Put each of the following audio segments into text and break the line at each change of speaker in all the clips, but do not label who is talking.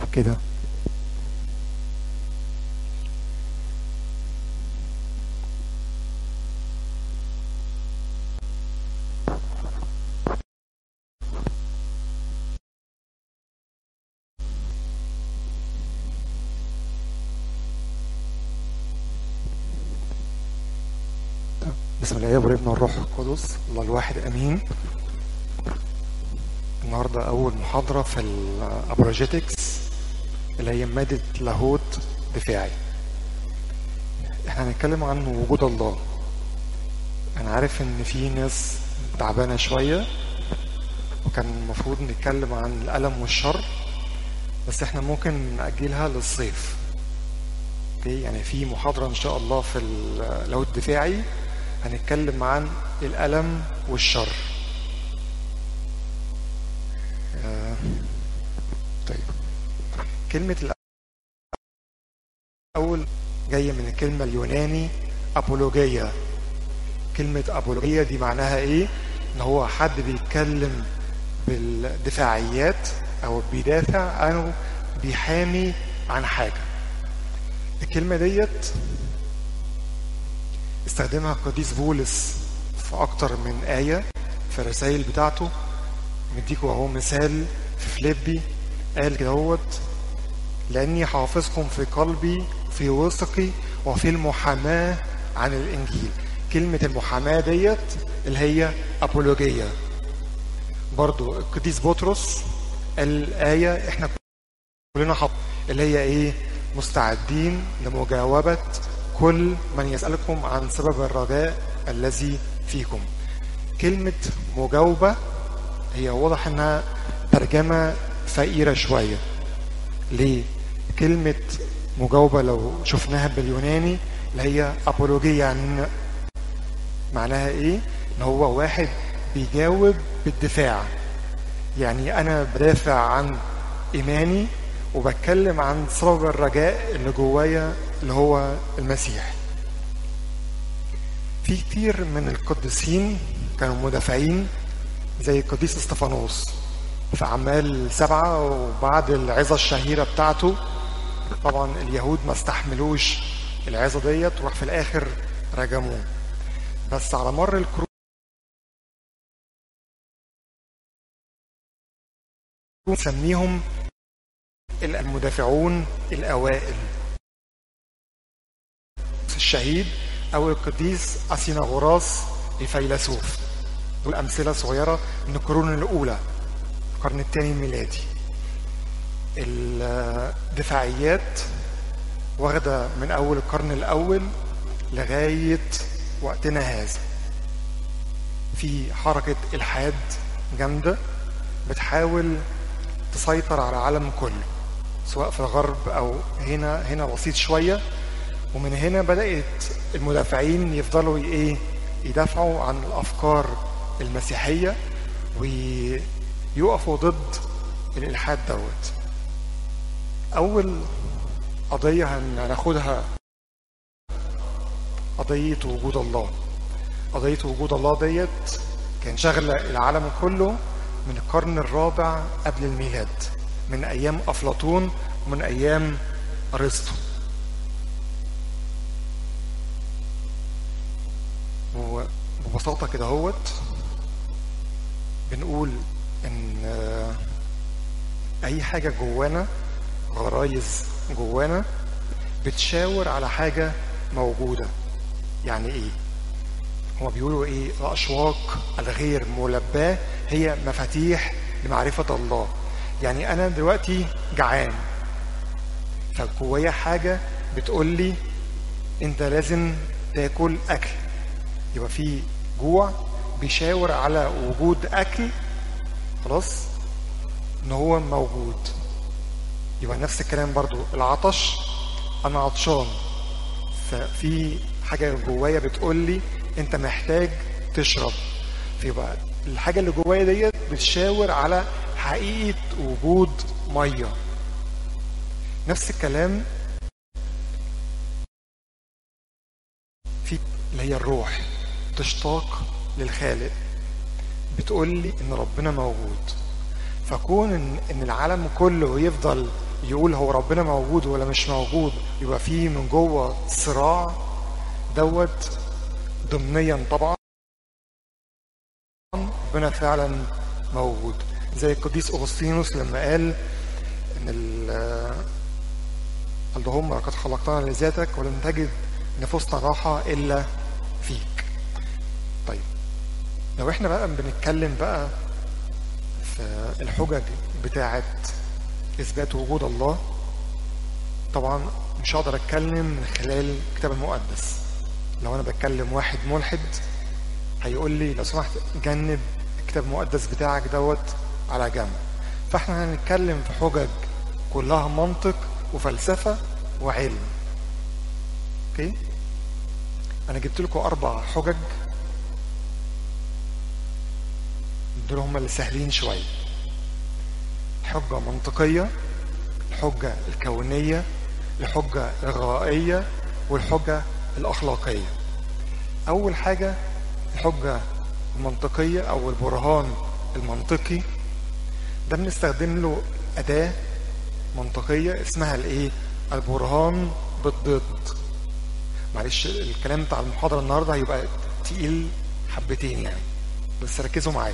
كده بسم الله والابن والروح القدس الله الواحد امين النهارده اول محاضره في الابروجيتكس اللي هي ماده لاهوت دفاعي احنا هنتكلم عن وجود الله انا عارف ان في ناس تعبانه شويه وكان المفروض نتكلم عن الالم والشر بس احنا ممكن ناجلها للصيف اوكي يعني في محاضره ان شاء الله في اللاهوت الدفاعي هنتكلم عن الألم والشر آه، طيب كلمة الأول جاية من الكلمة اليوناني أبولوجية كلمة أبولوجية دي معناها إيه؟ إن هو حد بيتكلم بالدفاعيات أو بيدافع أو بيحامي عن حاجة الكلمة ديت استخدمها القديس بولس في أكتر من آية في الرسائل بتاعته مديكوا أهو مثال في فليبي قال كدهوت لأني حافظكم في قلبي في وثقي وفي المحاماة عن الإنجيل كلمة المحاماة ديت اللي هي أبولوجية برضو القديس بطرس الآية احنا كلنا حط اللي هي ايه مستعدين لمجاوبة كل من يسألكم عن سبب الرجاء الذي فيكم كلمة مجاوبة هي واضح انها ترجمة فقيرة شوية ليه؟ كلمة مجاوبة لو شفناها باليوناني اللي هي أبولوجية يعني معناها ايه؟ ان هو واحد بيجاوب بالدفاع يعني انا بدافع عن ايماني وبتكلم عن سبب الرجاء اللي جوايا اللي هو المسيح في كتير من القديسين كانوا مدافعين زي القديس استفانوس في أعمال سبعة وبعد العظة الشهيرة بتاعته طبعا اليهود ما استحملوش العظة ديت وراح في الآخر رجموه بس على مر القرون نسميهم المدافعون الأوائل الشهيد أو القديس أثيناغوراس الفيلسوف دول أمثلة صغيرة من القرون الأولى القرن الثاني الميلادي الدفاعيات واخدة من أول القرن الأول لغاية وقتنا هذا في حركة إلحاد جامدة بتحاول تسيطر على العالم كله سواء في الغرب أو هنا هنا بسيط شوية ومن هنا بدأت المدافعين يفضلوا ايه يدافعوا عن الأفكار المسيحية ويقفوا ضد الإلحاد دوت أول قضية هناخدها قضية وجود الله قضية وجود الله ديت كان شغل العالم كله من القرن الرابع قبل الميلاد من أيام أفلاطون ومن أيام أرسطو وببساطة كده هوت بنقول ان اي حاجة جوانا غرايز جوانا بتشاور على حاجة موجودة يعني ايه هما بيقولوا ايه الاشواق الغير ملباة هي مفاتيح لمعرفة الله يعني انا دلوقتي جعان فجوايا حاجة بتقول لي انت لازم تاكل اكل يبقى في جوع بيشاور على وجود اكل خلاص ان هو موجود يبقى نفس الكلام برضو العطش انا عطشان ففي حاجه جوايا بتقول لي انت محتاج تشرب فيبقى الحاجه اللي جوايا ديت بتشاور على حقيقه وجود ميه نفس الكلام في اللي هي الروح تشتاق للخالق بتقول لي ان ربنا موجود فكون ان, إن العالم كله يفضل يقول هو ربنا موجود ولا مش موجود يبقى فيه من جوه صراع دوت ضمنيا طبعا ربنا فعلا موجود زي القديس اغسطينوس لما قال ان ال- اللهم لقد خلقتنا لذاتك ولم تجد نفوسنا راحة إلا فيك طيب لو احنا بقى بنتكلم بقى في الحجج بتاعة إثبات وجود الله طبعا مش هقدر أتكلم من خلال الكتاب المقدس لو أنا بتكلم واحد ملحد هيقول لي لو سمحت جنب الكتاب المقدس بتاعك دوت على جنب فاحنا هنتكلم في حجج كلها منطق وفلسفة وعلم اوكي انا جبت لكم اربع حجج دول هم اللي سهلين شوية حجة منطقية الحجة الكونية الحجة الغائية والحجة الأخلاقية أول حاجة الحجة المنطقية أو البرهان المنطقي ده بنستخدم له أداة منطقية اسمها الإيه؟ البرهان بالضد معلش الكلام بتاع المحاضرة النهاردة هيبقى تقيل حبتين يعني بس ركزوا معايا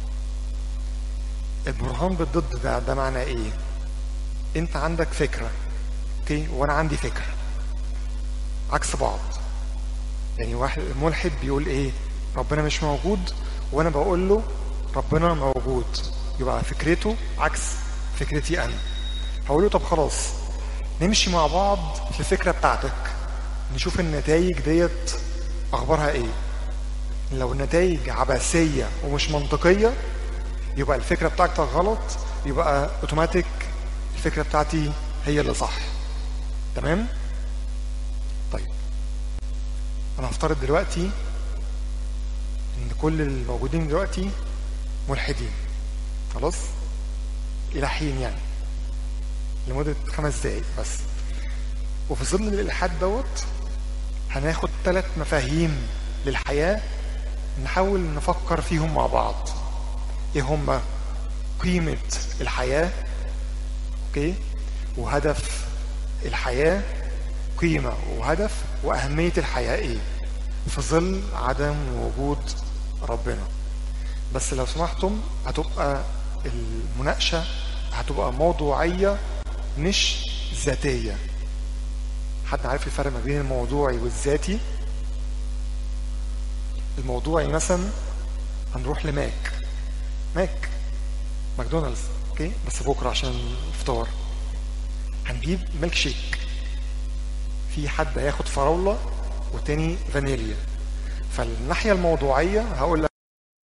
البرهان بالضد ده ده معنى ايه انت عندك فكرة اوكي وانا عندي فكرة عكس بعض يعني واحد ملحد بيقول ايه ربنا مش موجود وانا بقول له ربنا موجود يبقى فكرته عكس فكرتي انا هقول له طب خلاص نمشي مع بعض في الفكرة بتاعتك نشوف النتائج ديت اخبارها ايه لو النتائج عبثية ومش منطقية يبقى الفكرة بتاعتك غلط يبقى اوتوماتيك الفكرة بتاعتي هي اللي صح تمام طيب انا هفترض دلوقتي ان كل الموجودين دلوقتي ملحدين خلاص الى حين يعني لمدة خمس دقايق بس وفي ظل الالحاد دوت هناخد ثلاث مفاهيم للحياة نحاول نفكر فيهم مع بعض ايه هما قيمة الحياة اوكي وهدف الحياة قيمة وهدف وأهمية الحياة ايه في ظل عدم وجود ربنا بس لو سمحتم هتبقى المناقشة هتبقى موضوعية مش ذاتية حد عارف الفرق ما بين الموضوعي والذاتي الموضوعي مثلا هنروح لماك ماك ماكدونالدز اوكي بس بكره عشان الفطار هنجيب ميلك شيك في حد هياخد فراوله والتاني فانيليا فالناحيه الموضوعيه هقول لك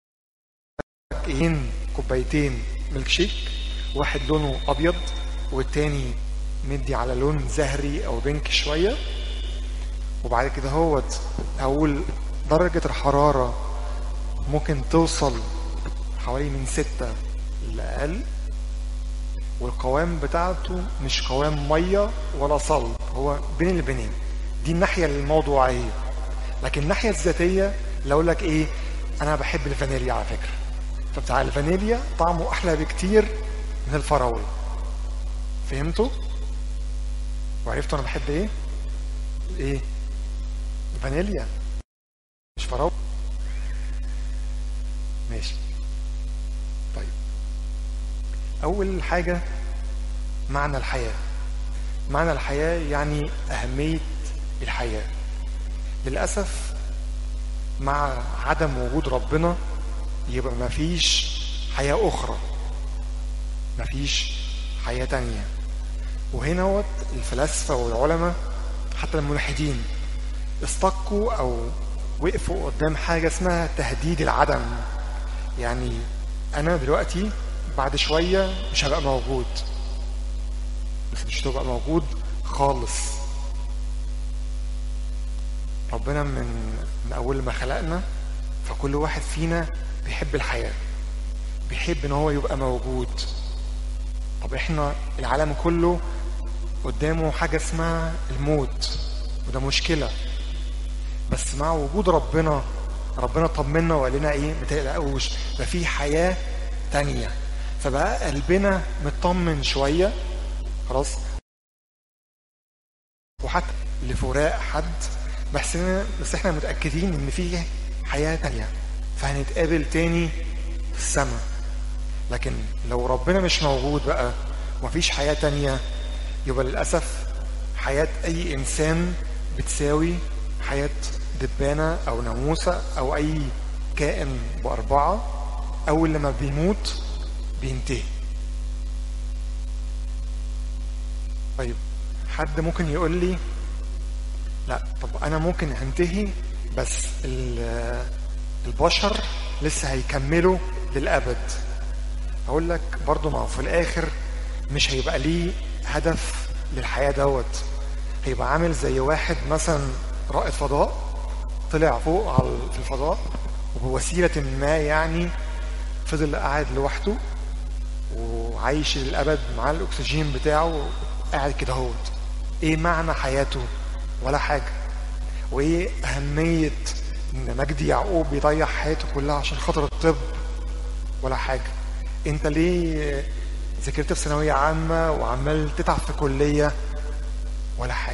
ايه كوبايتين ميلك شيك واحد لونه ابيض والتاني مدي على لون زهري او بينك شويه وبعد كده هوت هقول درجه الحراره ممكن توصل حوالي من ستة لأقل والقوام بتاعته مش قوام مية ولا صلب هو بين البنين دي الناحية الموضوعية لكن الناحية الذاتية لو لك ايه انا بحب الفانيليا على فكرة فبتاع الفانيليا طعمه احلى بكتير من الفراولة فهمتوا وعرفتوا انا بحب ايه ايه الفانيليا مش فراولة ماشي طيب أول حاجة معنى الحياة معنى الحياة يعني أهمية الحياة للأسف مع عدم وجود ربنا يبقى مفيش حياة أخرى مفيش حياة تانية وهنا وقت الفلاسفة والعلماء حتى الملحدين استقوا أو وقفوا قدام حاجة اسمها تهديد العدم يعني أنا دلوقتي بعد شوية مش هبقى موجود بس مش هتبقى موجود خالص ربنا من من أول ما خلقنا فكل واحد فينا بيحب الحياة بيحب إن هو يبقى موجود طب إحنا العالم كله قدامه حاجة اسمها الموت وده مشكلة بس مع وجود ربنا ربنا طمنا وقال لنا ايه ما تقلقوش ده في حياه تانية فبقى قلبنا مطمن شويه خلاص وحتى لفراق حد بس بس احنا متاكدين ان في حياه تانية فهنتقابل تاني في السماء لكن لو ربنا مش موجود بقى ومفيش حياه تانية يبقى للاسف حياه اي انسان بتساوي حياه دبانه او ناموسه او اي كائن باربعه اول لما بيموت بينتهي طيب حد ممكن يقول لي لا طب انا ممكن هنتهي بس البشر لسه هيكملوا للابد اقول لك برضو ما هو في الاخر مش هيبقى ليه هدف للحياه دوت هيبقى عامل زي واحد مثلا رائد فضاء طلع فوق على في الفضاء وبوسيله ما يعني فضل قاعد لوحده وعايش للابد مع الاكسجين بتاعه قاعد كده اهوت ايه معنى حياته ولا حاجه وايه اهميه ان مجدي يعقوب بيضيع حياته كلها عشان خاطر الطب ولا حاجه انت ليه ذاكرت في ثانويه عامه وعمال تتعب في كليه ولا حاجه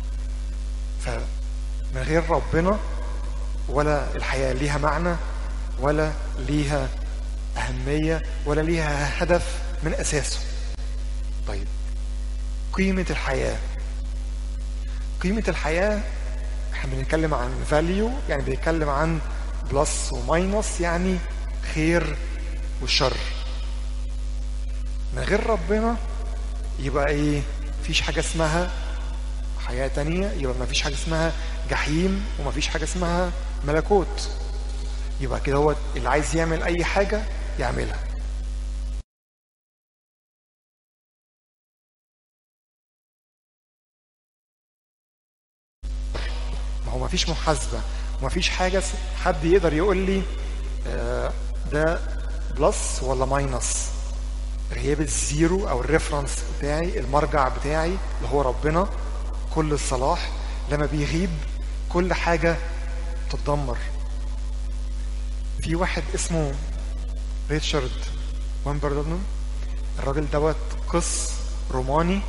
فمن غير ربنا ولا الحياه ليها معنى ولا ليها اهميه ولا ليها هدف من اساسه طيب قيمه الحياه قيمه الحياه احنا بنتكلم عن فاليو يعني بنتكلم عن بلس وماينس يعني خير وشر من غير ربنا يبقى ايه مفيش حاجة اسمها حياة تانية يبقى مفيش حاجة اسمها جحيم ومفيش حاجة اسمها ملكوت يبقى كده هو اللي عايز يعمل اي حاجة يعملها ما هو مفيش محاسبة ومفيش حاجة حد يقدر يقول لي آه ده بلس ولا ماينس غياب الزيرو او الريفرنس بتاعي المرجع بتاعي اللي هو ربنا كل الصلاح لما بيغيب كل حاجة تتدمر في واحد اسمه ريتشارد وامبردون الراجل دوت قس روماني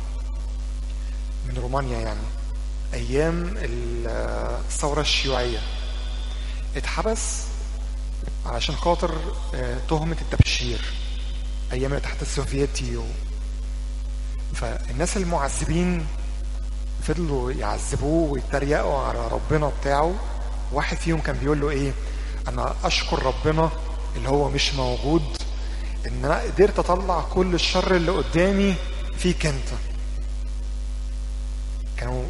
من رومانيا يعني ايام الثورة الشيوعية اتحبس علشان خاطر تهمة التبشير ايام الاتحاد السوفيتي و... فالناس المعذبين فضلوا يعذبوه ويتريقوا على ربنا بتاعه واحد فيهم كان بيقول له ايه انا اشكر ربنا اللي هو مش موجود ان انا قدرت اطلع كل الشر اللي قدامي فيك انت كانوا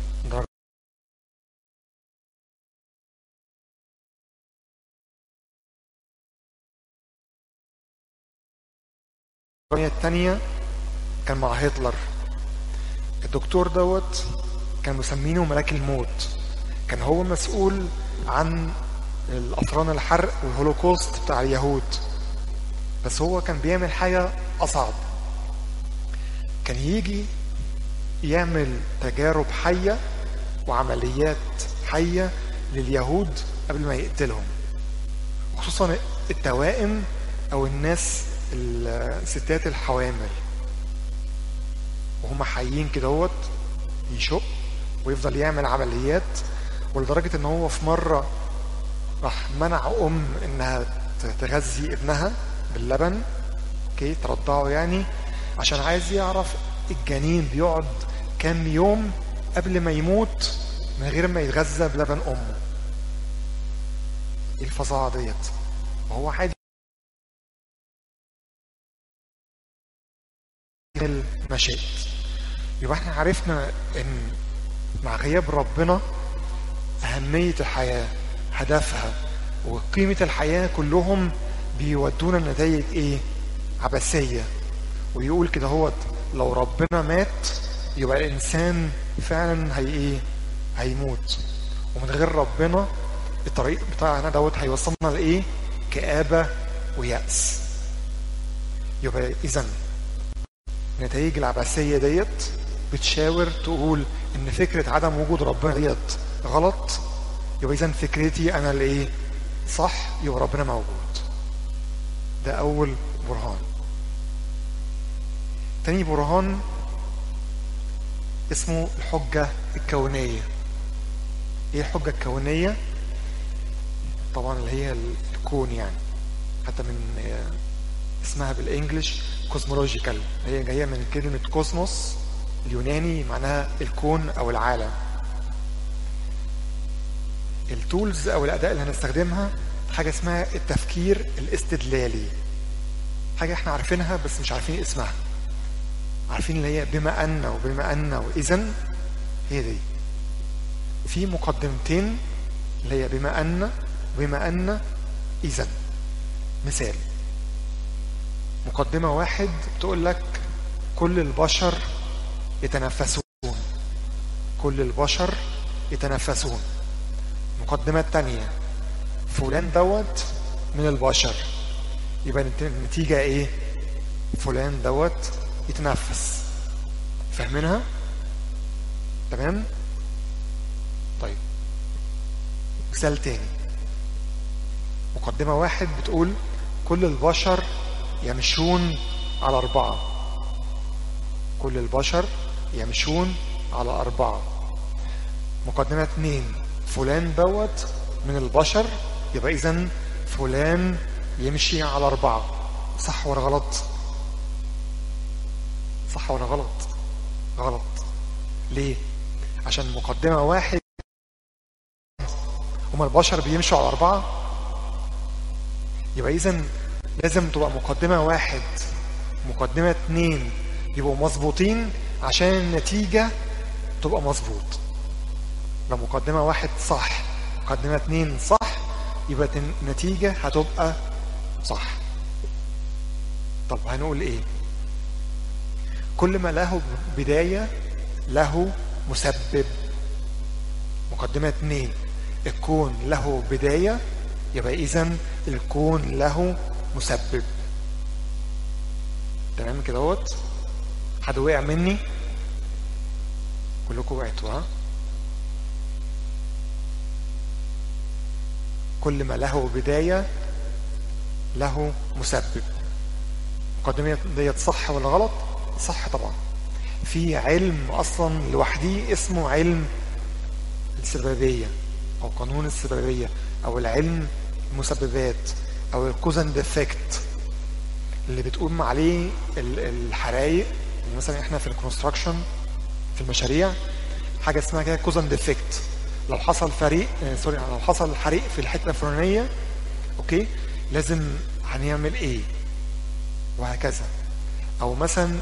الثانية كان مع هتلر الدكتور دوت كان مسمينه ملاك الموت كان هو مسؤول عن الأطران الحرق والهولوكوست بتاع اليهود بس هو كان بيعمل حاجة أصعب كان يجي يعمل تجارب حية وعمليات حية لليهود قبل ما يقتلهم وخصوصا التوائم أو الناس الستات الحوامل وهم حيين كدهوت يشق ويفضل يعمل عمليات ولدرجة ان هو في مرة راح منع ام انها تغذي ابنها باللبن اوكي ترضعه يعني عشان عايز يعرف الجنين بيقعد كام يوم قبل ما يموت من غير ما يتغذى بلبن امه ايه الفظاعة ديت وهو عادي المشاهد يبقى احنا عرفنا ان مع غياب ربنا أهمية الحياة هدفها وقيمة الحياة كلهم بيودونا نتائج ايه عبثية ويقول كده هو لو ربنا مات يبقى الإنسان فعلا هي ايه هيموت ومن غير ربنا الطريق بتاعنا دوت هيوصلنا لايه كآبة ويأس يبقى إذا نتائج العبثية ديت بتشاور تقول ان فكرة عدم وجود ربنا ديت غلط يبقى اذا فكرتي انا اللي ايه صح يبقى ربنا موجود ده اول برهان تاني برهان اسمه الحجة الكونية ايه الحجة الكونية طبعا اللي هي الكون يعني حتى من اسمها بالانجلش كوزمولوجيكال هي جاية من كلمة كوزموس اليوناني معناها الكون او العالم التولز او الاداء اللي هنستخدمها حاجة اسمها التفكير الاستدلالي حاجة احنا عارفينها بس مش عارفين اسمها عارفين اللي هي بما ان وبما ان واذا هي دي في مقدمتين اللي هي بما ان وبما ان اذا مثال مقدمة واحد تقول لك كل البشر يتنفسون كل البشر يتنفسون المقدمة الثانية فلان دوت من البشر يبقى النتيجة ايه فلان دوت يتنفس فاهمينها تمام طيب مثال تاني مقدمة واحد بتقول كل البشر يمشون على أربعة كل البشر يمشون على أربعة مقدمة اتنين فلان دوت من البشر يبقى إذن فلان يمشي على أربعة صح ولا غلط صح ولا غلط غلط ليه عشان مقدمة واحد هما البشر بيمشوا على أربعة يبقى إذن لازم تبقى مقدمة واحد مقدمة اتنين يبقوا مظبوطين عشان النتيجة تبقى مظبوط لو مقدمة واحد صح مقدمة اتنين صح يبقى النتيجة هتبقى صح طب هنقول ايه كل ما له بداية له مسبب مقدمة اتنين الكون له بداية يبقى إذن الكون له مسبب تمام كده اهوت حد وقع مني كلكم وقعتوا ها كل ما له بداية له مسبب مقدمة ديت صح ولا غلط صح طبعا في علم اصلا لوحده اسمه علم السببية او قانون السببية او العلم المسببات او الكوزن ديفكت اللي بتقوم عليه الحرايق يعني مثلا احنا في الكونستراكشن في المشاريع حاجه اسمها كده كوزن ديفكت لو حصل فريق آه سوري لو حصل حريق في الحته الفلانيه اوكي لازم هنعمل ايه وهكذا او مثلا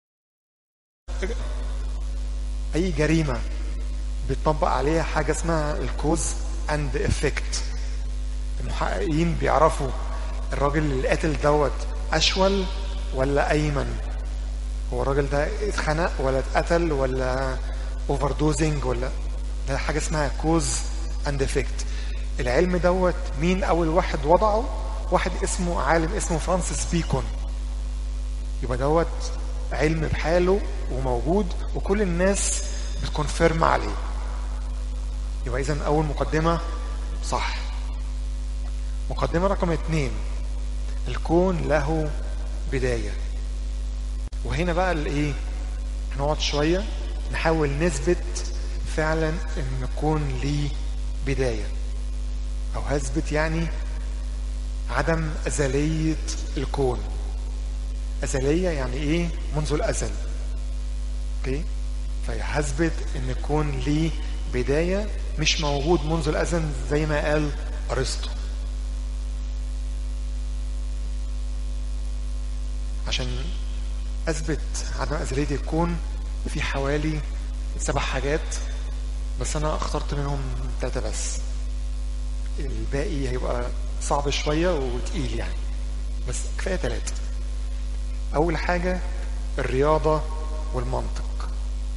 اي جريمه بيطبق عليها حاجه اسمها الكوز اند افكت المحققين بيعرفوا الراجل اللي قتل دوت اشول ولا ايمن هو الراجل ده اتخنق ولا اتقتل ولا اوفر دوزنج ولا ده حاجه اسمها كوز اند افكت العلم دوت مين اول واحد وضعه واحد اسمه عالم اسمه فرانسيس بيكون يبقى دوت علم بحاله وموجود وكل الناس بتكونفيرم عليه يبقى اذا اول مقدمه صح مقدمه رقم اتنين الكون له بدايه وهنا بقى الايه هنقعد شويه نحاول نثبت فعلا ان الكون ليه بدايه او هثبت يعني عدم ازليه الكون ازليه يعني ايه منذ الازل اوكي فهثبت ان الكون ليه بدايه مش موجود منذ الازل زي ما قال ارسطو عشان اثبت عدم ازليه الكون في حوالي سبع حاجات بس انا اخترت منهم ثلاثه بس الباقي هيبقى صعب شويه وتقيل يعني بس كفايه ثلاثه اول حاجه الرياضه والمنطق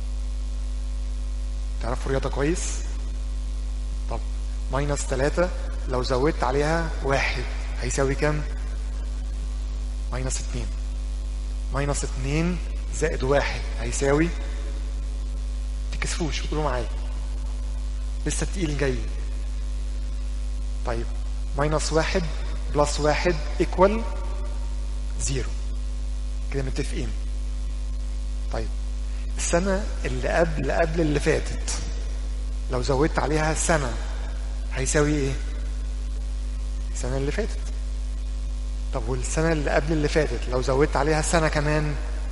تعرفوا الرياضه كويس طب ماينس ثلاثة لو زودت عليها واحد هيساوي كام ماينس اتنين ماينس اتنين زائد واحد هيساوي تكسفوش قولوا معايا لسه التقيل جاي طيب ماينس واحد بلس واحد ايكوال زيرو كده متفقين طيب السنة اللي قبل قبل اللي فاتت لو زودت عليها سنة هيساوي ايه السنة اللي فاتت طب والسنة اللي قبل اللي فاتت لو زودت عليها سنة كمان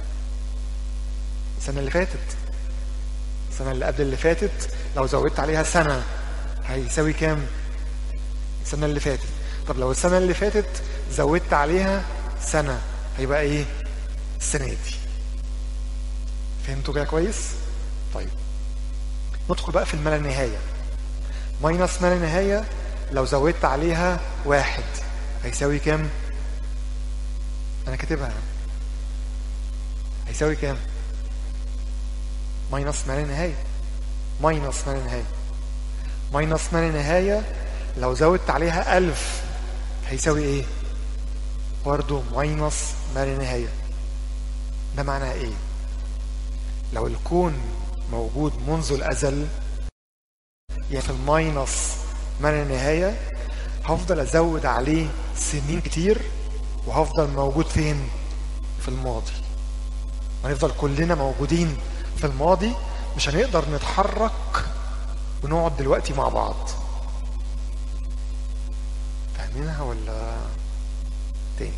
السنة اللي فاتت السنة اللي قبل اللي فاتت لو زودت عليها سنة هيساوي كام السنة اللي فاتت طب لو السنة اللي فاتت زودت عليها سنة هيبقى ايه السنة دي فهمتوا كده كويس طيب ندخل بقى في الملا نهاية ماينس ما لا نهاية لو زودت عليها واحد هيساوي كام انا كاتبها هيساوي كام ماينس ما لا نهاية ماينس ما لا نهاية ماينس ما لا نهاية لو زودت عليها ألف هيساوي ايه برضه ماينس ما لا نهاية ده معناه ايه لو الكون موجود منذ الأزل يعني في الماينس ما لا نهاية هفضل أزود عليه سنين كتير وهفضل موجود فين في الماضي هنفضل كلنا موجودين في الماضي مش هنقدر نتحرك ونقعد دلوقتي مع بعض فاهمينها ولا تاني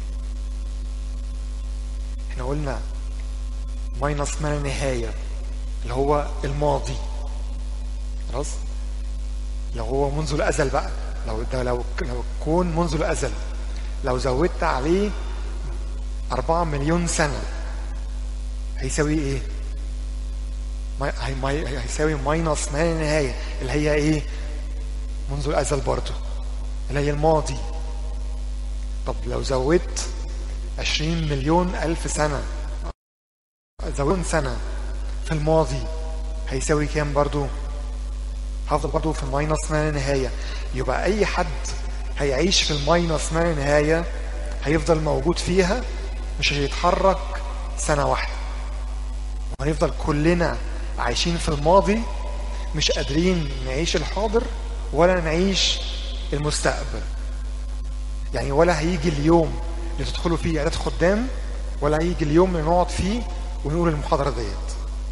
احنا قلنا ماينس ما لا نهاية اللي هو الماضي خلاص لو هو منذ الأزل بقى لو ده لو لو كون منذ الأزل لو زودت عليه أربعة مليون سنة هيساوي إيه؟ ما- هي ما- هيساوي ماينس ما لا نهاية اللي هي إيه؟ منذ الأزل برضه اللي هي الماضي طب لو زودت عشرين مليون ألف سنة زودت سنة في الماضي هيساوي كام برضو هفضل برضو في الماينس ما لا نهاية يبقى أي حد هيعيش في الماينس ما لا نهاية هيفضل موجود فيها مش هيتحرك سنة واحدة وهنفضل كلنا عايشين في الماضي مش قادرين نعيش الحاضر ولا نعيش المستقبل يعني ولا هيجي اليوم اللي تدخلوا فيه عيادات خدام ولا هيجي اليوم اللي نقعد فيه ونقول المحاضرة ديت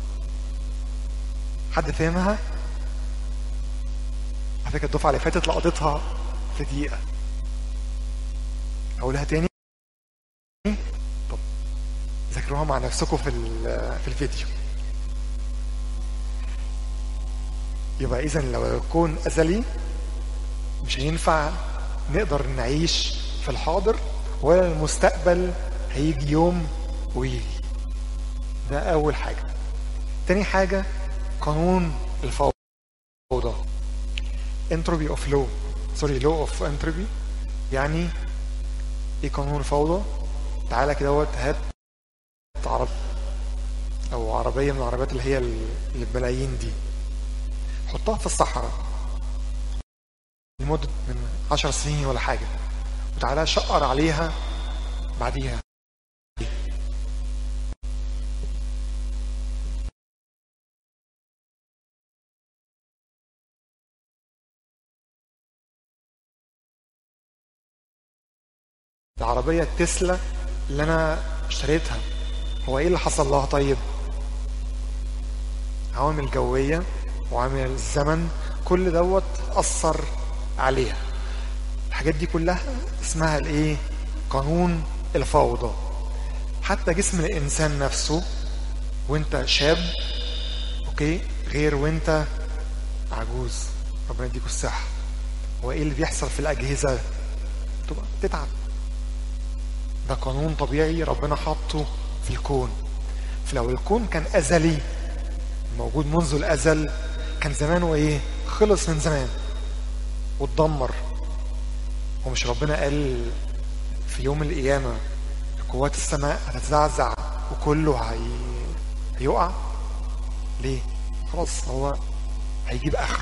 حد فاهمها؟ على فكرة الدفعة اللي فاتت لقطتها في دقيقة أقولها تاني طب ذاكروها مع نفسكم في ال- في الفيديو يبقى إذا لو الكون أزلي مش هينفع نقدر نعيش في الحاضر ولا المستقبل هيجي يوم ويجي ده أول حاجة تاني حاجة قانون الفوضى entropy of law سوري law of entropy يعني ايه قانون الفوضى تعالى كده دوت هات عرب او عربية من العربيات اللي هي اللي بملايين دي حطها في الصحراء لمدة من عشر سنين ولا حاجة وتعالى شقر عليها بعديها العربية التسلا اللي أنا اشتريتها هو إيه اللي حصل لها طيب؟ عوامل جوية وعامل الزمن كل دوت أثر عليها الحاجات دي كلها اسمها الإيه؟ قانون الفوضى حتى جسم الإنسان نفسه وأنت شاب أوكي غير وأنت عجوز ربنا يديكوا الصحة هو إيه اللي بيحصل في الأجهزة؟ تبقى تتعب ده قانون طبيعي ربنا حاطه في الكون فلو الكون كان أزلي موجود منذ الأزل كان زمانه إيه خلص من زمان واتدمر ومش ربنا قال في يوم القيامة قوات السماء هتتزعزع وكله هي... هيقع ليه خلاص هو هيجيب آخره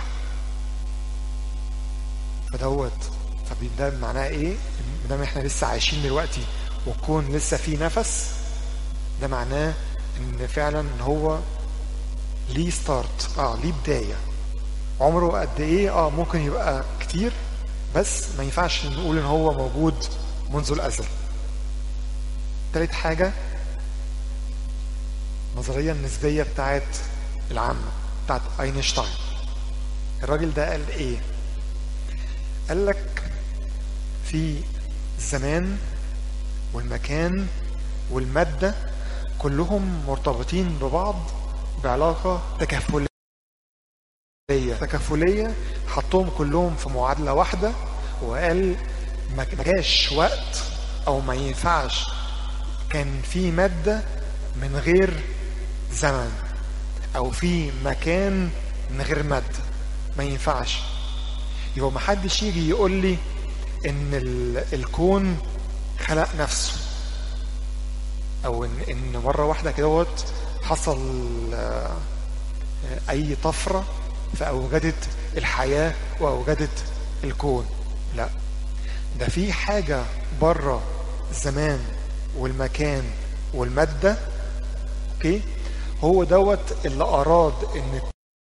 فدوت فده معناه ايه ما دام احنا لسه عايشين دلوقتي والكون لسه فيه نفس ده معناه ان فعلا ان هو ليه ستارت اه ليه بدايه عمره قد ايه اه ممكن يبقى كتير بس ما ينفعش نقول ان هو موجود منذ الازل تالت حاجه النظرية النسبية بتاعت العامة بتاعت أينشتاين الراجل ده قال إيه؟ قال لك في الزمان والمكان والمادة كلهم مرتبطين ببعض بعلاقة تكافلية تكافلية حطهم كلهم في معادلة واحدة وقال ما جاش وقت أو ما ينفعش كان في مادة من غير زمن أو في مكان من غير مادة ما ينفعش يبقى ما حدش يجي يقول لي إن الكون خلق نفسه او ان ان مره واحده كدهوت حصل اي طفره فاوجدت الحياه واوجدت الكون لا ده في حاجه بره الزمان والمكان والماده اوكي هو دوت اللي اراد ان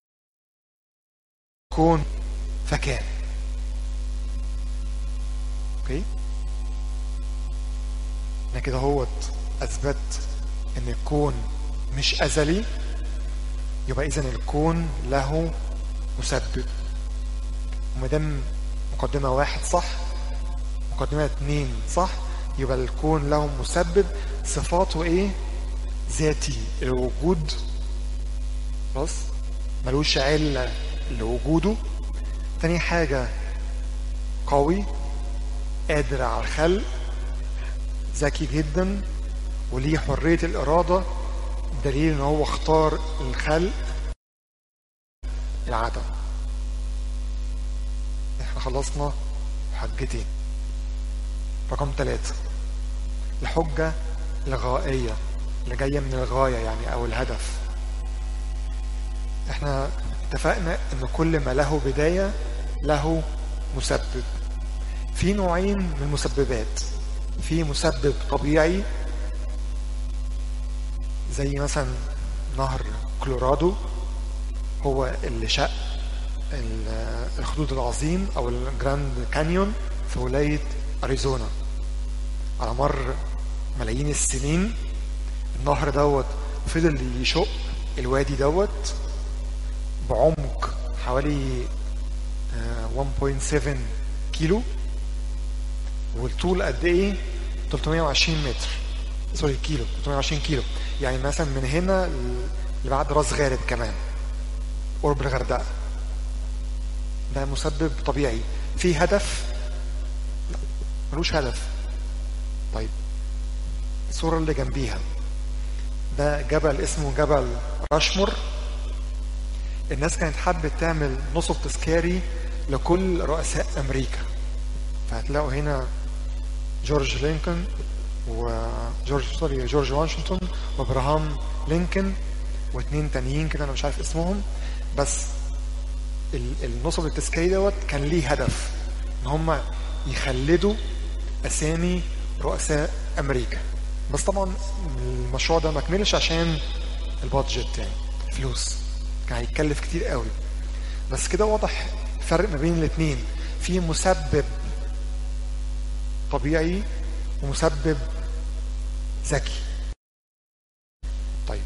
الكون فكان اوكي انا كده هوت اثبت ان الكون مش ازلي يبقى اذا الكون له مسبب وما دام مقدمه واحد صح مقدمه اتنين صح يبقى الكون له مسبب صفاته ايه ذاتي الوجود خلاص ملوش علة لوجوده تاني حاجة قوي قادر على الخلق ذكي جدا وليه حرية الإرادة دليل إن هو اختار الخلق العدم احنا خلصنا حجتين رقم ثلاثة الحجة الغائية اللي جاية من الغاية يعني أو الهدف احنا اتفقنا ان كل ما له بداية له مسبب في نوعين من المسببات في مسبب طبيعي زي مثلا نهر كولورادو هو اللي شق الخدود العظيم او الجراند كانيون في ولاية اريزونا على مر ملايين السنين النهر دوت فضل يشق الوادي دوت بعمق حوالي 1.7 كيلو والطول قد ايه 320 متر سوري كيلو 320 كيلو يعني مثلا من هنا لبعد راس غارب كمان قرب الغردقه ده مسبب طبيعي في هدف لا ملوش هدف طيب الصوره اللي جنبيها ده جبل اسمه جبل راشمور الناس كانت حابة تعمل نصب تذكاري لكل رؤساء أمريكا فهتلاقوا هنا جورج لينكولن وجورج سوري جورج واشنطن وابراهام لينكولن واثنين تانيين كده انا مش عارف اسمهم بس النصب التذكاري دوت كان ليه هدف ان هم يخلدوا اسامي رؤساء امريكا بس طبعا المشروع ده ما كملش عشان البادجت يعني فلوس كان هيتكلف كتير قوي بس كده واضح فرق ما بين الاثنين في مسبب طبيعي ومسبب ذكي طيب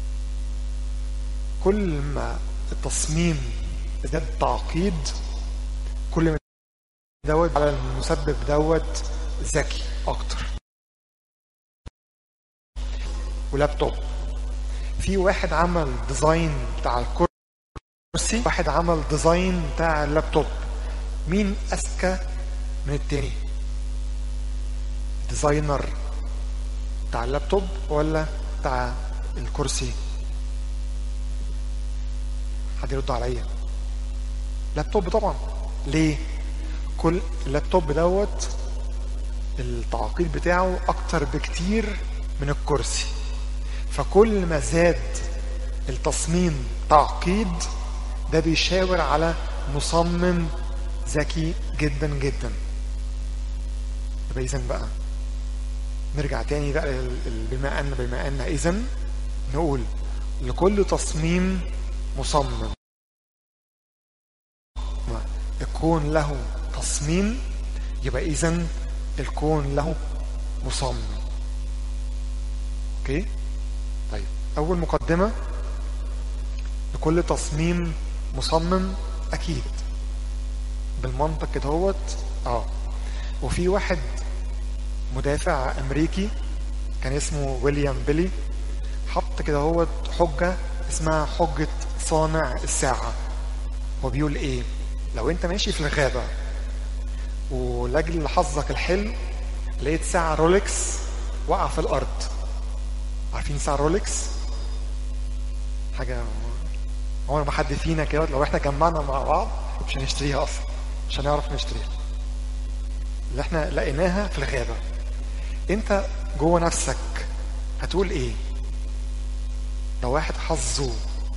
كل ما التصميم ازداد تعقيد كل ما دوت على المسبب دوت ذكي اكتر ولابتوب في واحد عمل ديزاين بتاع الكرسي واحد عمل ديزاين بتاع اللابتوب مين اذكى من التاني ديزاينر بتاع اللابتوب ولا بتاع الكرسي حد يرد عليا لابتوب طبعا ليه كل اللابتوب دوت التعقيد بتاعه اكتر بكتير من الكرسي فكل ما زاد التصميم تعقيد ده بيشاور على مصمم ذكي جدا جدا يبقى اذا بقى نرجع تاني بقى بما ان بما ان اذا نقول لكل تصميم مصمم يكون له تصميم يبقى اذا الكون له مصمم اوكي طيب اول مقدمة لكل تصميم مصمم اكيد بالمنطق كده هوت اه وفي واحد مدافع امريكي كان اسمه ويليام بيلي حط كده هوت حجة اسمها حجة صانع الساعة هو بيقول ايه لو انت ماشي في الغابة ولاجل حظك الحلو لقيت ساعة رولكس وقع في الأرض عارفين ساعة رولكس حاجة عمر ما حد فينا كده لو احنا جمعنا مع بعض مش هنشتريها أصلا مش هنعرف نشتريها اللي احنا لقيناها في الغابة انت جوه نفسك هتقول ايه لو واحد حظه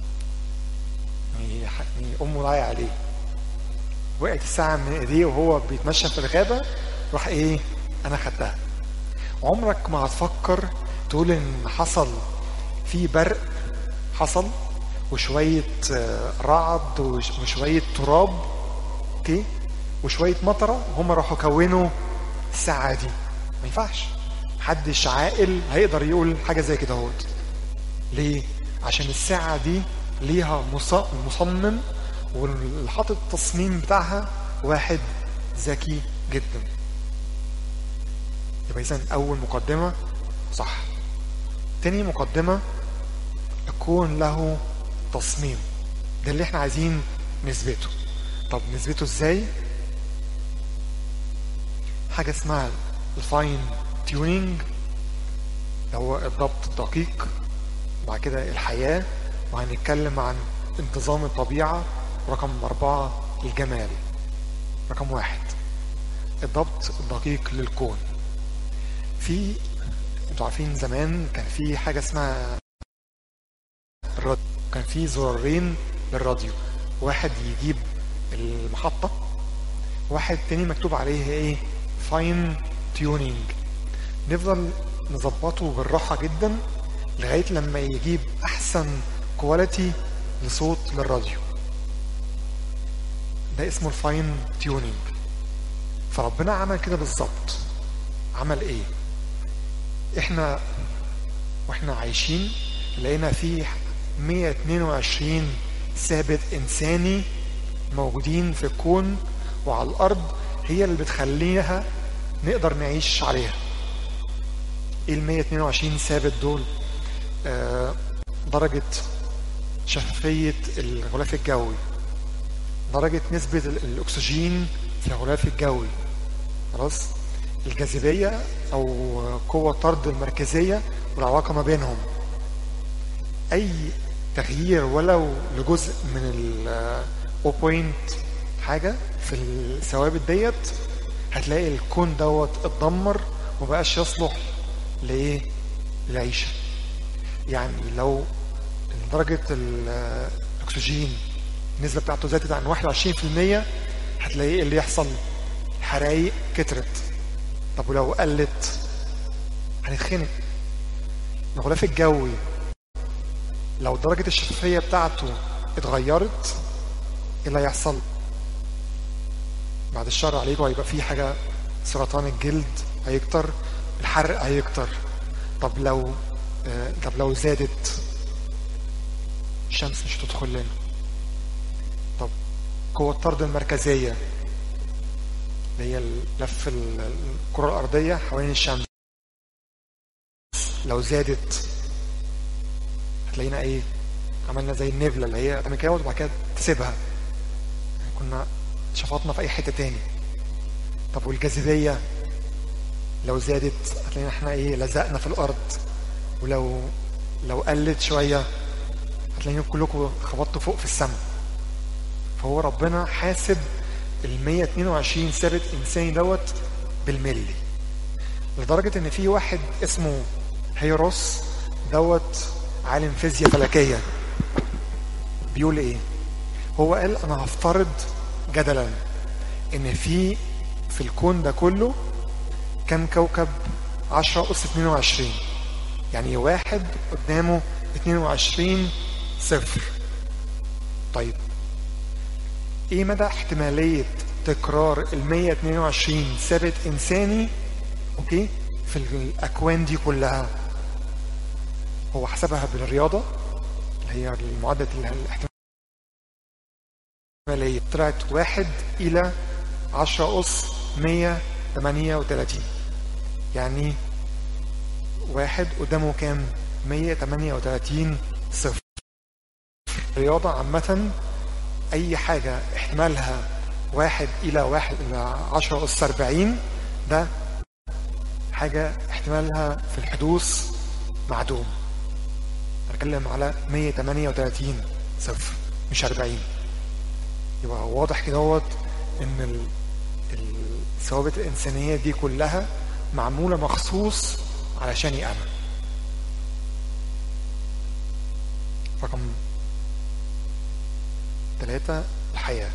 يعني يعني امه ضايع عليه وقعت الساعة من ايديه وهو بيتمشى في الغابة راح ايه انا خدتها عمرك ما هتفكر تقول ان حصل في برق حصل وشوية آه، رعد وش- وشوية تراب اوكي وشوية مطرة هم راحوا كونوا الساعة دي ما ينفعش محدش عاقل هيقدر يقول حاجة زي كده اهوت ليه؟ عشان الساعة دي ليها مص- مصمم واللي حاطط التصميم بتاعها واحد ذكي جدا يبقى إذا أول مقدمة صح تاني مقدمة يكون له تصميم ده اللي احنا عايزين نثبته طب نثبته ازاي حاجة اسمها الفاين تيونينج هو الضبط الدقيق وبعد كده الحياة وهنتكلم عن انتظام الطبيعة رقم أربعة الجمال رقم واحد الضبط الدقيق للكون في انتوا عارفين زمان كان في حاجة اسمها الراديو كان في زرارين للراديو واحد يجيب المحطة واحد تاني مكتوب عليه ايه فاين تيونينج نفضل نظبطه بالراحة جدا لغاية لما يجيب أحسن كواليتي لصوت للراديو ده اسمه الفاين تيونينج فربنا عمل كده بالظبط عمل ايه احنا واحنا عايشين لقينا فيه 122 ثابت انساني موجودين في الكون وعلى الارض هي اللي بتخليها نقدر نعيش عليها ايه ال 122 ثابت دول آه درجة شفافية الغلاف الجوي درجة نسبة ال- الأكسجين في الغلاف الجوي خلاص الجاذبية أو قوة طرد المركزية والعلاقة ما بينهم أي تغيير ولو لجزء من ال 0.1 حاجة في الثوابت ديت هتلاقي الكون دوت اتدمر ومبقاش يصلح لإيه؟ للعيشة يعني لو درجة ال- الأكسجين النسبة بتاعته زادت عن 21% هتلاقيه إيه اللي يحصل حرايق كترت طب ولو قلت هنتخنق الغلاف الجوي لو درجة الشفافية بتاعته اتغيرت ايه اللي هيحصل؟ بعد الشر عليكم هيبقى في حاجة سرطان الجلد هيكتر الحرق هيكتر طب لو آه، طب لو زادت الشمس مش هتدخل لنا طب قوة الطرد المركزية اللي هي لف ال- الكرة الأرضية حوالين الشمس لو زادت هتلاقينا ايه عملنا زي النبلة اللي هي تعمل كده وبعد كده تسيبها كنا شفطنا في أي حتة تاني طب والجاذبية لو زادت هتلاقينا احنا ايه لزقنا في الأرض ولو لو قلت شوية هتلاقيهم كلكم خبطتوا فوق في السماء فهو ربنا حاسب ال 122 ثابت انساني دوت بالملي لدرجة ان في واحد اسمه هيروس دوت عالم فيزياء فلكية بيقول ايه هو قال انا هفترض جدلا ان في في الكون ده كله كم كوكب 10 أس 22 يعني واحد قدامه 22 صفر طيب ايه مدى احتمالية تكرار ال 122 ثابت انساني اوكي في الاكوان دي كلها هو حسبها بالرياضة اللي هي المعادلة الاحتمالية طلعت واحد إلى عشرة أس مية تمانية وتلاتين يعني واحد قدامه كام مية تمانية وتلاتين صفر الرياضة عامة أي حاجة احتمالها واحد إلى واحد إلى عشرة أس أربعين ده حاجة احتمالها في الحدوث معدوم بتكلم على 138 صفر مش 40 يبقى واضح كده ان الثوابت الإنسانية دي كلها معمولة مخصوص علشاني أنا رقم ثلاثة الحياة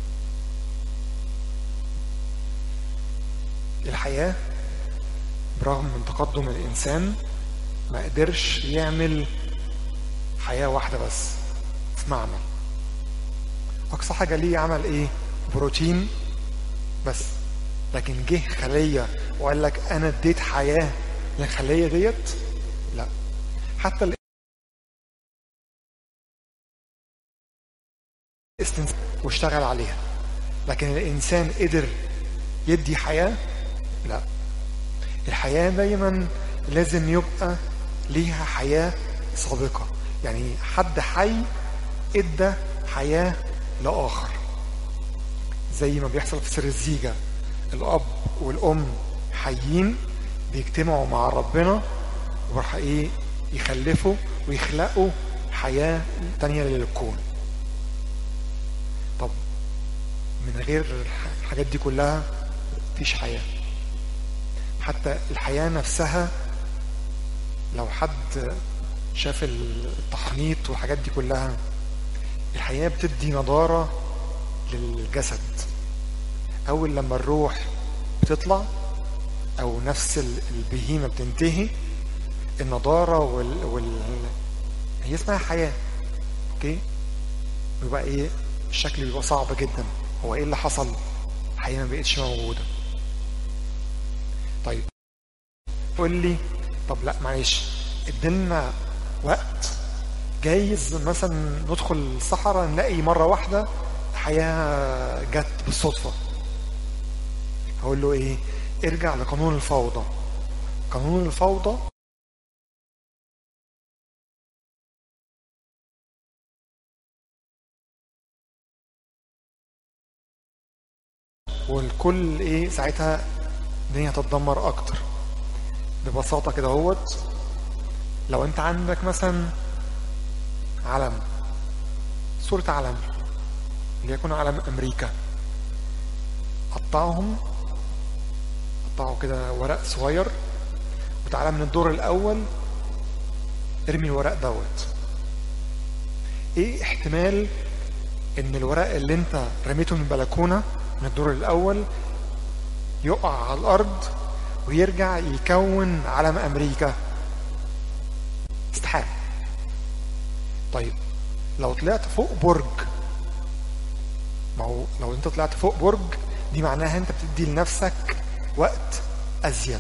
الحياة برغم من تقدم الإنسان ما قدرش يعمل حياة واحدة بس في معمل أقصى حاجة ليه عمل إيه بروتين بس لكن جه خلية وقال لك أنا اديت حياة للخلية ديت لا حتى الاستنساخ واشتغل عليها لكن الإنسان قدر يدي حياة لا الحياة دايما لازم يبقى ليها حياة سابقة يعني حد حي ادى حياة لآخر زي ما بيحصل في سر الزيجة الأب والأم حيين بيجتمعوا مع ربنا وراح ايه يخلفوا ويخلقوا حياة تانية للكون طب من غير الحاجات دي كلها مفيش حياة حتى الحياة نفسها لو حد شاف التحنيط والحاجات دي كلها الحياة بتدي نضارة للجسد أول لما الروح بتطلع أو نفس البهيمة بتنتهي النضارة وال... وال... هي اسمها حياة اوكي بيبقى ايه الشكل بيبقى صعب جدا هو ايه اللي حصل الحياة ما بقتش موجودة طيب قول لي طب لا معلش ادلنا وقت جايز مثلا ندخل الصحراء نلاقي مرة واحدة حياة جت بالصدفة هقول له ايه ارجع لقانون الفوضى قانون الفوضى والكل ايه ساعتها الدنيا تتدمر اكتر ببساطة كده هوت لو انت عندك مثلا علم صورة علم ليكن علم امريكا قطعهم قطعوا كده ورق صغير وتعالى من الدور الاول ارمي الورق دوت ايه احتمال ان الورق اللي انت رميته من البلكونة من الدور الاول يقع على الارض ويرجع يكون علم امريكا استحالة طيب لو طلعت فوق برج ما هو لو انت طلعت فوق برج دي معناها انت بتدي لنفسك وقت ازيد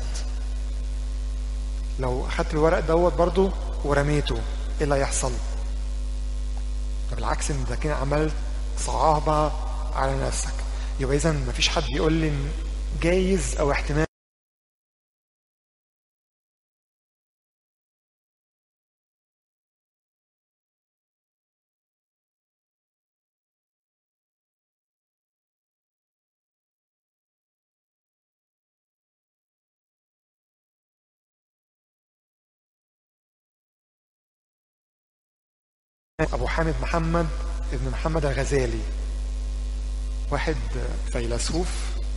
لو اخدت الورق دوت برضو ورميته ايه اللي هيحصل بالعكس انت كده عملت صعابة على نفسك يبقى اذا مفيش حد يقول لي جايز او احتمال أبو حامد محمد ابن محمد الغزالي واحد فيلسوف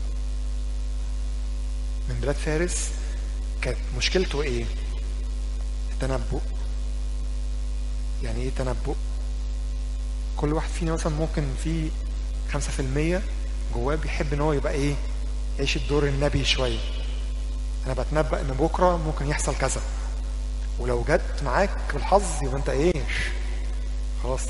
من بلاد فارس كانت مشكلته ايه التنبؤ يعني ايه تنبؤ كل واحد فينا مثلا ممكن في خمسة في المية جواه بيحب ان هو يبقى ايه يعيش الدور النبي شوية انا بتنبأ ان بكرة ممكن يحصل كذا ولو جت معاك بالحظ يبقى انت ايه خلاص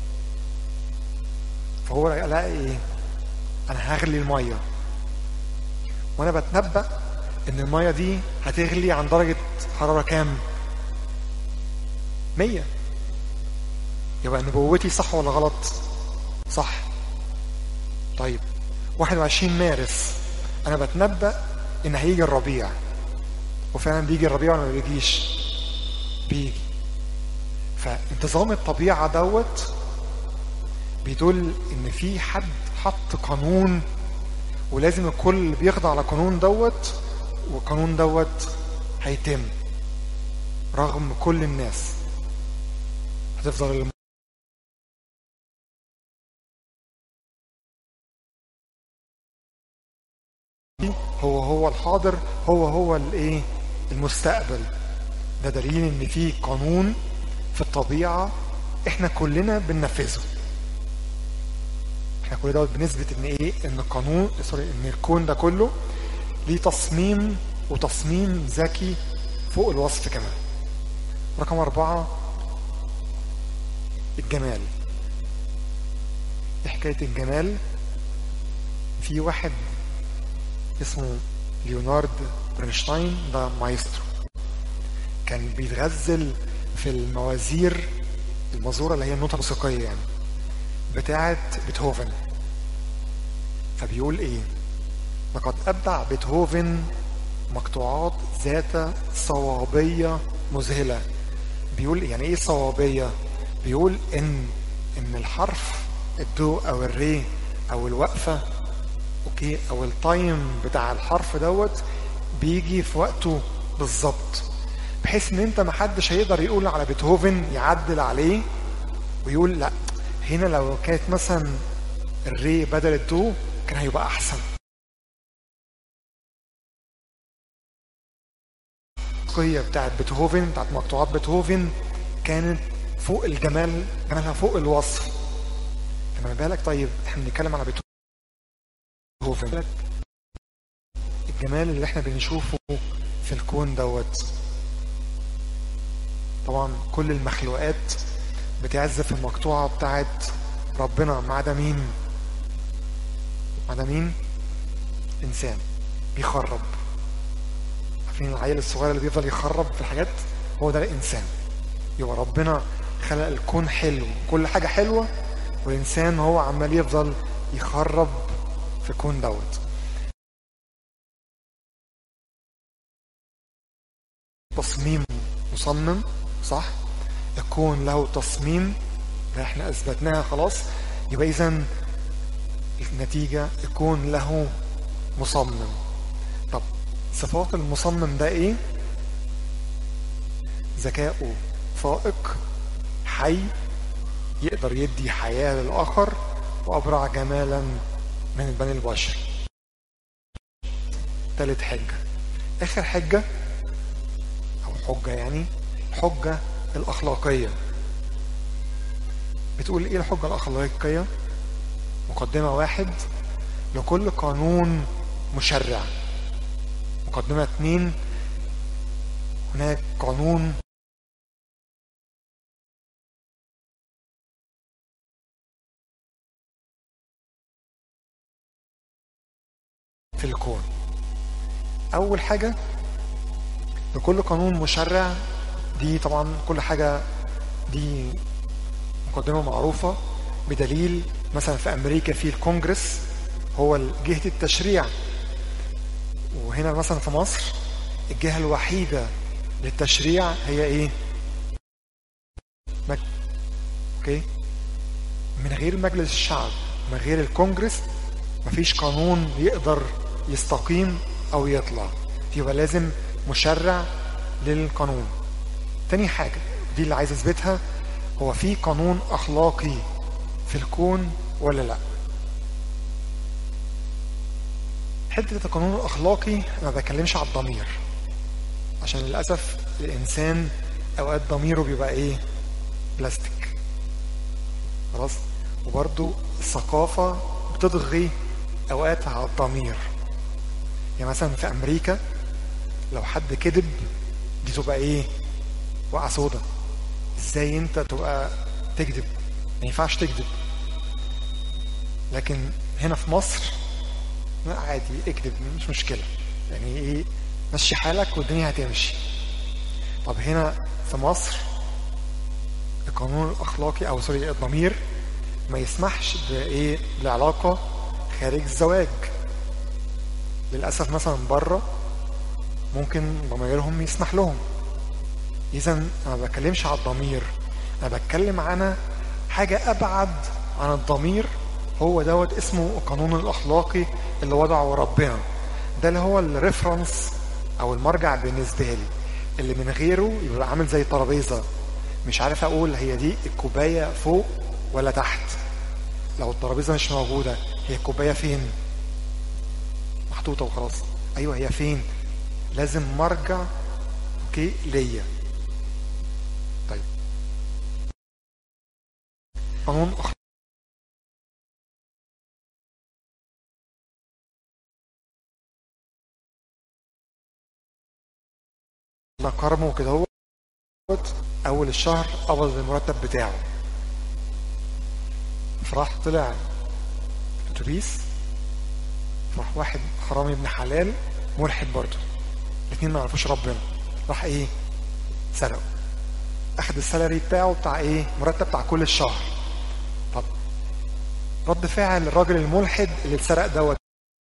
فهو لا ايه انا هغلي الميه وانا بتنبأ ان الميه دي هتغلي عن درجة حرارة كام مية يبقى نبوتي صح ولا غلط صح طيب 21 مارس انا بتنبأ ان هيجي الربيع وفعلا بيجي الربيع ولا ما بيجيش بيجي فانتظام الطبيعة دوت بيدل ان في حد حط قانون ولازم الكل بيخضع على قانون دوت والقانون دوت هيتم رغم كل الناس هتفضل الم... هو هو الحاضر هو هو الايه المستقبل ده دليل ان في قانون في الطبيعة احنا كلنا بننفذه احنا كل دوت بنثبت ان ايه ان القانون سوري ان الكون ده كله ليه تصميم وتصميم ذكي فوق الوصف كمان رقم أربعة الجمال إيه حكاية الجمال في واحد اسمه ليونارد برنشتاين ده مايسترو كان بيتغزل في الموازير المزورة اللي هي النوتة الموسيقية يعني بتاعة بيتهوفن فبيقول ايه لقد ابدع بيتهوفن مقطوعات ذات صوابية مذهلة بيقول يعني ايه صوابية بيقول ان ان الحرف الدو او الري او الوقفة اوكي او التايم بتاع الحرف دوت بيجي في وقته بالظبط بحيث ان انت محدش هيقدر يقول على بيتهوفن يعدل عليه ويقول لا هنا لو كانت مثلا الري بدل الدو كان هيبقى احسن الموسيقية بتاعت بيتهوفن بتاعت مقطوعات بيتهوفن كانت فوق الجمال جمالها فوق الوصف لما بالك طيب احنا بنتكلم على بيتهوفن الجمال اللي احنا بنشوفه في الكون دوت طبعا كل المخلوقات بتعزف المقطوعة بتاعت ربنا ما عدا مين ما عدا مين انسان بيخرب عارفين العيل الصغير اللي بيفضل يخرب في الحاجات هو ده الانسان يبقى ربنا خلق الكون حلو كل حاجة حلوة والانسان هو عمال يفضل يخرب في الكون دوت تصميم مصمم صح الكون له تصميم ده احنا اثبتناها خلاص يبقى اذا النتيجة الكون له مصمم طب صفات المصمم ده ايه ذكاؤه فائق حي يقدر يدي حياة للآخر وأبرع جمالا من بني البشر ثالث حجة آخر حجة أو حجة يعني حجة الأخلاقية بتقول إيه الحجة الأخلاقية مقدمة واحد لكل قانون مشرع مقدمة اثنين هناك قانون في الكون أول حاجة لكل قانون مشرع دي طبعا كل حاجة دي مقدمة معروفة بدليل مثلا في أمريكا في الكونجرس هو جهة التشريع وهنا مثلا في مصر الجهة الوحيدة للتشريع هي ايه مك... اوكي من غير مجلس الشعب من غير الكونجرس مفيش قانون يقدر يستقيم او يطلع يبقى لازم مشرع للقانون تاني حاجة دي اللي عايز اثبتها هو في قانون اخلاقي في الكون ولا لا حته القانون الاخلاقي ما بكلمش على الضمير عشان للاسف الانسان اوقات ضميره بيبقى ايه بلاستيك خلاص وبرضو الثقافه بتضغي اوقات على الضمير يعني مثلا في امريكا لو حد كذب دي تبقى ايه وقعه سودا ازاي انت تبقى تكذب ما ينفعش تكذب لكن هنا في مصر لا عادي اكذب مش مشكلة يعني ايه مشي حالك والدنيا هتمشي طب هنا في مصر القانون الاخلاقي او سوري الضمير ما يسمحش بايه بعلاقه خارج الزواج للاسف مثلا بره ممكن ضميرهم يسمح لهم اذا انا ما بتكلمش على الضمير انا بتكلم عن حاجه ابعد عن الضمير هو دوت اسمه القانون الاخلاقي اللي وضعه ربنا ده اللي هو الريفرنس او المرجع بالنسبه لي اللي من غيره يبقى عامل زي ترابيزه مش عارف اقول هي دي الكوبايه فوق ولا تحت لو الترابيزه مش موجوده هي الكوبايه فين محطوطه وخلاص ايوه هي فين لازم مرجع اوكي ليا طيب قانون أخ... كرمه كده هو اول الشهر قبض المرتب بتاعه فراح طلع اتوبيس راح واحد حرامي ابن حلال ملحد برضه الاثنين ما يعرفوش ربنا راح ايه سرقوا اخد السالري بتاعه بتاع ايه مرتب بتاع كل الشهر طب رد فعل الراجل الملحد اللي اتسرق دوت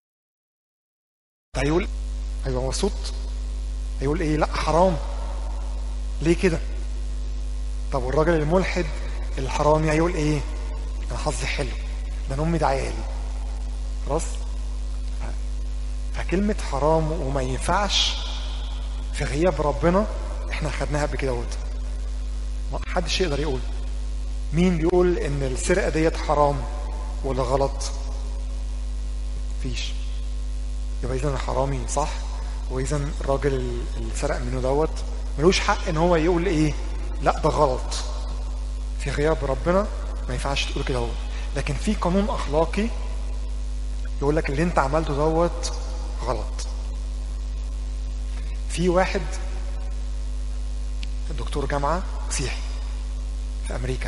هيقول هيبقى مبسوط هيقول ايه لا حرام ليه كده طب والراجل الملحد الحرامي هيقول ايه انا حظي حلو ده انا امي دعيالي خلاص فكلمة حرام وما ينفعش في غياب ربنا احنا خدناها قبل كده اهوت ما حدش يقدر يقول مين بيقول ان السرقة ديت حرام ولا غلط مفيش يبقى اذا الحرامي صح واذا الراجل اللي سرق منه دوت ملوش حق ان هو يقول ايه لا ده غلط في غياب ربنا ما ينفعش تقول كده هو لكن في قانون اخلاقي يقول لك اللي انت عملته دوت غلط في واحد دكتور جامعة مسيحي في أمريكا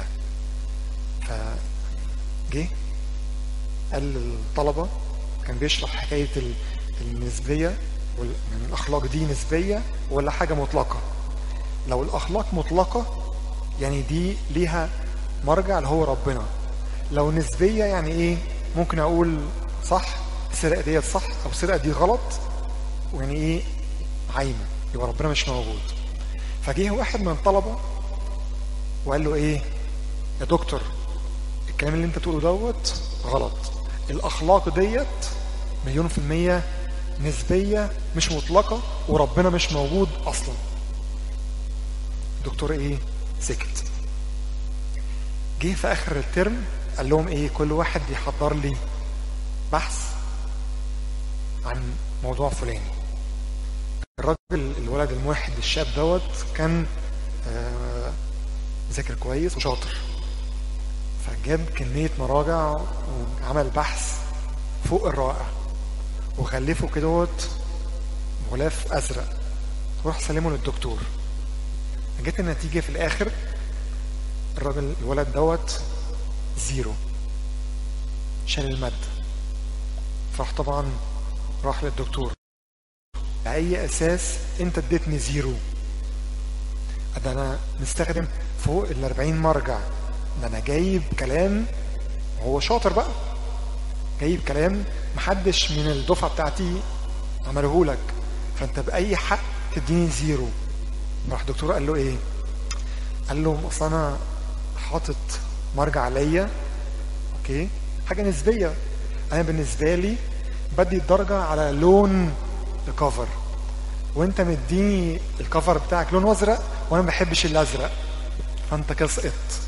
فجه قال للطلبة كان بيشرح حكاية النسبية يعني الأخلاق دي نسبية ولا حاجة مطلقة لو الأخلاق مطلقة يعني دي ليها مرجع اللي هو ربنا لو نسبية يعني إيه ممكن أقول صح السرقة ديت صح أو السرقة دي غلط ويعني إيه عايمة يبقى ربنا مش موجود فجه واحد من الطلبة وقال له إيه يا دكتور الكلام اللي أنت تقوله دوت غلط الأخلاق ديت مليون في المية نسبية مش مطلقة وربنا مش موجود أصلا الدكتور إيه سكت جه في آخر الترم قال لهم إيه كل واحد يحضر لي بحث عن موضوع فلاني الراجل الولد الموحد الشاب دوت كان آه ذاكر كويس وشاطر فجاب كمية مراجع وعمل بحث فوق الرائع وغلفه كدهوت غلاف ازرق وراح سلمه للدكتور جت النتيجة في الآخر الراجل الولد دوت زيرو شال المادة فراح طبعا راح للدكتور بأي أساس أنت اديتني زيرو ده أنا مستخدم فوق ال 40 مرجع ده أنا جايب كلام هو شاطر بقى جايب كلام محدش من الدفعة بتاعتي عمله لك فأنت بأي حق تديني زيرو راح الدكتور قال له إيه قال له أصل أنا حاطط مرجع ليا أوكي حاجة نسبية أنا بالنسبة لي بدي الدرجة على لون الكفر وانت مديني الكفر بتاعك لون ازرق وانا ما بحبش الازرق فانت كده سقطت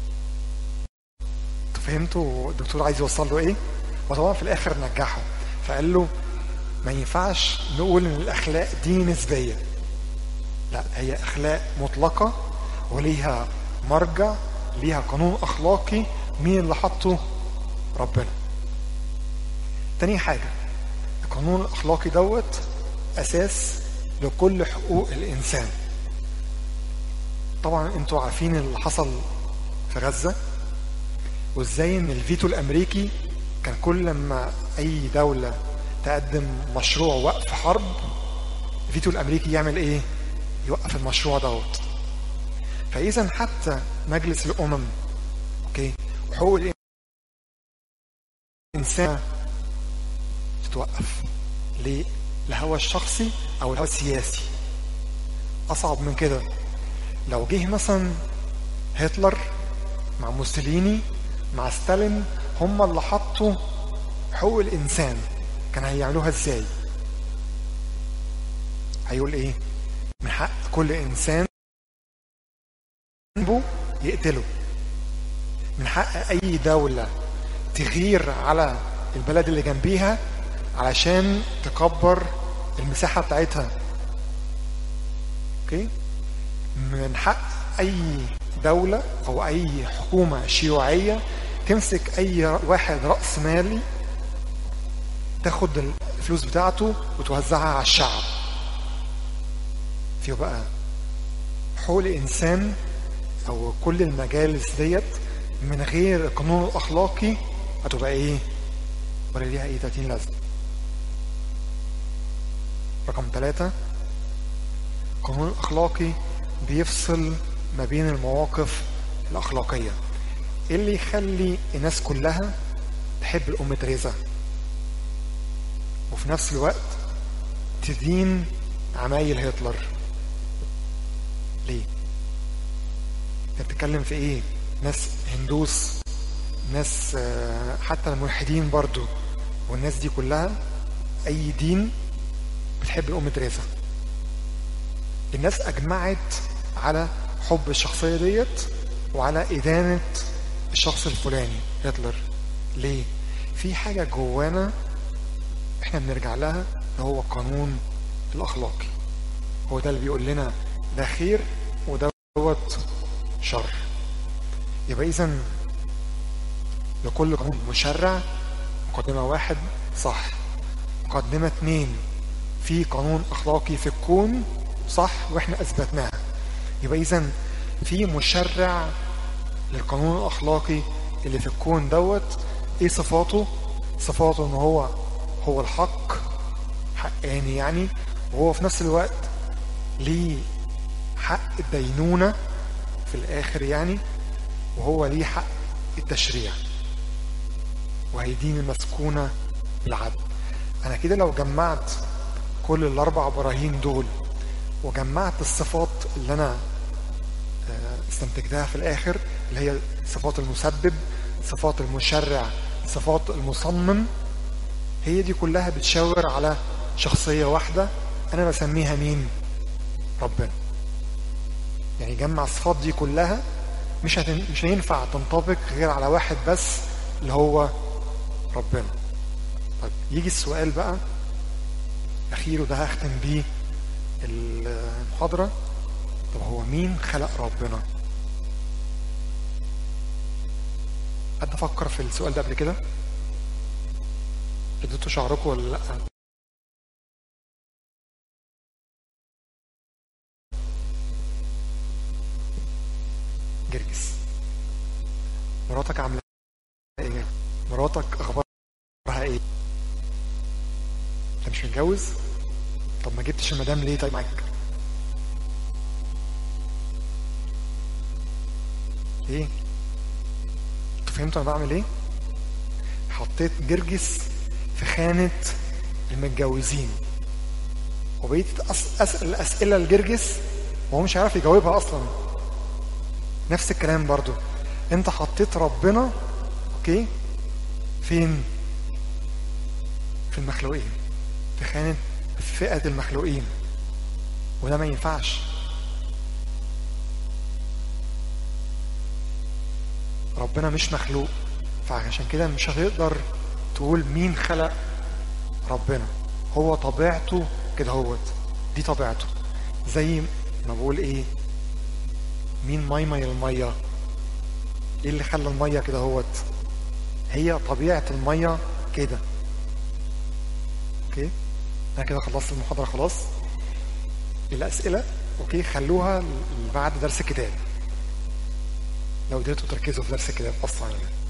فهمتوا الدكتور عايز يوصل له ايه وطبعا في الاخر نجحه فقال له ما ينفعش نقول ان الاخلاق دي نسبيه لا هي اخلاق مطلقه وليها مرجع ليها قانون اخلاقي مين اللي حطه ربنا تاني حاجه القانون الاخلاقي دوت اساس لكل حقوق الانسان طبعا انتوا عارفين اللي حصل في غزه وازاي ان الفيتو الامريكي كان كل ما اي دوله تقدم مشروع وقف حرب الفيتو الامريكي يعمل ايه يوقف المشروع دوت فاذا حتى مجلس الامم اوكي وحقوق الانسان تتوقف ليه الهوى الشخصي او الهوى السياسي اصعب من كده لو جه مثلا هتلر مع موسوليني مع ستالين هم اللي حطوا حقوق الانسان كان هيعملوها ازاي هيقول ايه من حق كل انسان يقتله من حق اي دولة تغير على البلد اللي جنبيها علشان تكبر المساحة بتاعتها اوكي من حق اي دولة او اي حكومة شيوعية تمسك اي واحد رأس مالي تاخد الفلوس بتاعته وتوزعها على الشعب في بقى حقوق الانسان او كل المجالس ديت من غير القانون الاخلاقي هتبقى ايه ولا ليها ايه 30 لازمه رقم ثلاثة القانون الأخلاقي بيفصل ما بين المواقف الأخلاقية إيه اللي يخلي الناس كلها تحب الأم تريزا وفي نفس الوقت تدين عمايل هتلر ليه انت بتتكلم في ايه ناس هندوس ناس حتى الملحدين برضو والناس دي كلها اي دين بتحب الام تريزا الناس اجمعت على حب الشخصيه ديت وعلى ادانه الشخص الفلاني هتلر ليه في حاجه جوانا احنا بنرجع لها اللي هو القانون الاخلاقي هو ده اللي بيقول لنا ده خير ودوت شر يبقى اذا لكل قانون مشرع مقدمة واحد صح مقدمة اتنين في قانون اخلاقي في الكون صح واحنا اثبتناها يبقى اذا في مشرع للقانون الاخلاقي اللي في الكون دوت ايه صفاته صفاته ان هو هو الحق حقاني يعني وهو في نفس الوقت ليه حق الدينونة في الآخر يعني وهو ليه حق التشريع وهيدين المسكونة بالعدل أنا كده لو جمعت كل الأربع براهين دول وجمعت الصفات اللي أنا استنتجتها في الآخر اللي هي صفات المسبب صفات المشرع صفات المصمم هي دي كلها بتشاور على شخصية واحدة أنا بسميها مين؟ ربنا يعني جمع الصفات دي كلها مش هتن... مش هينفع تنطبق غير على واحد بس اللي هو ربنا طيب يجي السؤال بقى أخير وده هختم بيه المحاضرة طب هو مين خلق ربنا؟ حد فكر في السؤال ده قبل كده؟ اديتوا شعركم ولا لأ؟ جرجس مراتك عامله ايه مراتك اخبارها ايه انت مش متجوز طب ما جبتش المدام ليه طيب معاك ايه انتوا فهمتوا انا بعمل ايه حطيت جرجس في خانة المتجوزين وبقيت اسأل الاسئلة لجرجس وهو مش عارف يجاوبها اصلا نفس الكلام برضو انت حطيت ربنا اوكي فين في المخلوقين في خانة في فئة المخلوقين وده ما ينفعش ربنا مش مخلوق فعشان كده مش هتقدر تقول مين خلق ربنا هو طبيعته كده هوت دي طبيعته زي ما بقول ايه مين ميمي المية ايه اللي خلى المية كده هوت هي طبيعة المية كده اوكي انا كده خلصت المحاضرة خلاص الاسئلة اوكي خلوها بعد درس الكتاب لو قدرتوا تركزوا في درس الكتاب اصلا يعني